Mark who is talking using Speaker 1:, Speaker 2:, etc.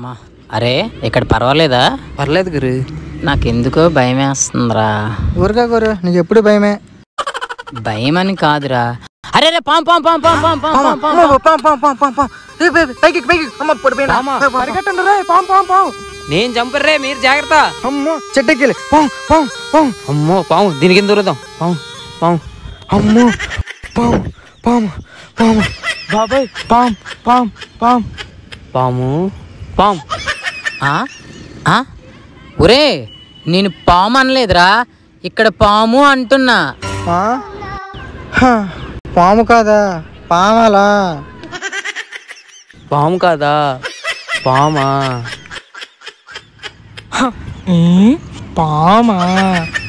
Speaker 1: అమ్మా అరే ఇక్కడ పర్వాలేదా
Speaker 2: పర్లేదు గురు
Speaker 1: నాకెందుకో భయం వేస్తుందిరా
Speaker 3: ఊరుగా గురు నీకు ఎప్పుడు భయమే
Speaker 1: భయం అని కాదురా అరే రే పాం పాం పాం పాం పాం పాం పాం పాం
Speaker 3: అమ్మో, పాం, పాం, పాం, పాం, పాం. ఏ, పై, పై, పైకి పైకి అమ్మ పడిపోయినా
Speaker 2: పామా?
Speaker 3: పై, పై, పరిగెట్టండి రే, పాం పాం పాం
Speaker 2: నేను చంపర్రే మీరు జాగ్రత్త
Speaker 3: అమ్మో చెట్టెక్కి పాం పాం పాం
Speaker 2: అమ్మో పాము దీనికి ఎందుకు దూరదాం పాము పాము
Speaker 3: అమ్మో పాం పాం పాం బాబాయ్ పాం పాం పాం
Speaker 2: పాము పాము
Speaker 1: ఆ? ఆ? ఒరే నేను పాము అనలేదురా ఇక్కడ పాము అంటున్నా
Speaker 3: ఆ? హ, పాము కాదా పామలా
Speaker 2: పాము కాదా పామా
Speaker 3: ఈ, పామా